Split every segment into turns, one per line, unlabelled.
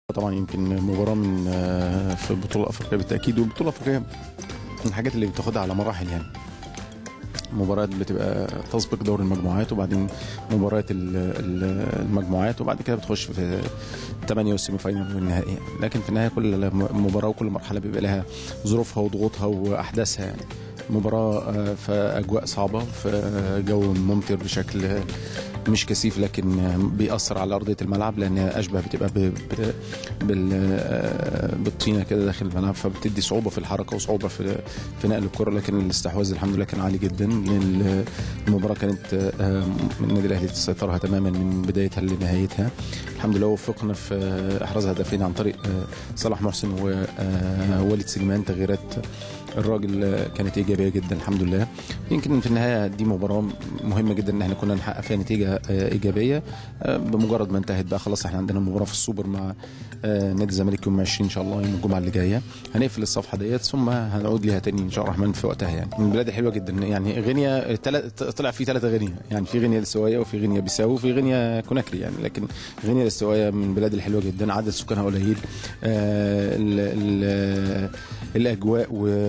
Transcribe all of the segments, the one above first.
طبعا يمكن مباراه من آه، في البطوله الافريقيه بالتاكيد والبطوله الافريقيه من الحاجات اللي بتاخدها على مراحل يعني مباريات بتبقى تسبق دور المجموعات وبعدين مباريات ال- ال- المجموعات وبعد كده بتخش في الثمانية والسيمي فاينل والنهائي لكن في النهاية كل مباراة وكل مرحلة بيبقى لها ظروفها وضغوطها وأحداثها يعني مباراة آه، في أجواء صعبة في جو ممطر بشكل مش كثيف لكن بيأثر على أرضية الملعب لأن أشبه بتبقى ب... ب... بال... آه، بالطينة كده داخل الملعب فبتدي صعوبة في الحركة وصعوبة في في نقل الكرة لكن الاستحواذ الحمد لله كان عالي جدا لأن المباراة كانت آه، النادي الأهلي تسيطرها تماما من بدايتها لنهايتها الحمد لله وفقنا في آه، إحراز هدفين عن طريق آه، صلاح محسن ووليد سليمان تغييرات الراجل آه، كانت ايجابيه جدا الحمد لله يمكن في النهايه دي مباراه مهمه جدا ان احنا كنا نحقق فيها نتيجه آه، ايجابيه آه، بمجرد ما انتهت بقى خلاص احنا عندنا مباراه في السوبر مع آه، نادي الزمالك يوم 20 ان شاء الله يوم الجمعه اللي جايه هنقفل الصفحه ديت ثم هنعود ليها تاني ان شاء الله الرحمن في وقتها يعني من البلاد الحلوه جدا يعني غينيا تل- طلع في ثلاثه غينيا يعني في غينيا الاستوائيه وفي غينيا بيساو وفي غينيا كوناكري يعني لكن غينيا الاستوائيه من البلاد الحلوه جدا عدد سكانها قليل آه، ال- ال- الاجواء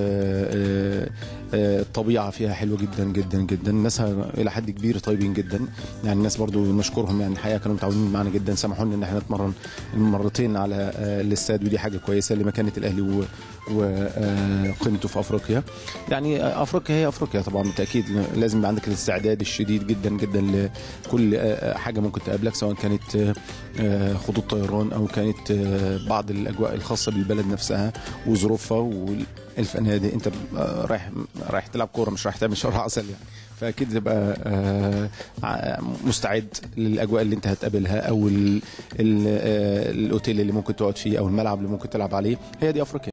والطبيعه فيها حلوه جدا جدا جدا ناسها الى حد كبير طيبين جدا يعني الناس برضو نشكرهم يعني الحقيقه كانوا متعاونين معنا جدا سمحوا لنا ان احنا نتمرن مرتين على آه، الاستاد ودي حاجه كويسه لمكانه الاهلي وقيمته في افريقيا يعني آه، افريقيا هي افريقيا طبعا بالتاكيد لازم يبقى عندك الاستعداد الشديد جدا جدا لكل آه، حاجه ممكن تقابلك سواء كانت آه، آه، خطوط طيران او كانت آه، بعض الاجواء الخاصه بالبلد نفسها وظروفها والفنادق انت آه، رايح رايح تلعب كوره مش رايح تعمل شهر عسل يعني فاكيد تبقى آه، ع- مستعد للاجواء اللي انت هتقابلها او ال- ال- آه، الاوتيل اللي ممكن تقعد فيه او الملعب اللي ممكن تلعب عليه هي دي افريقيا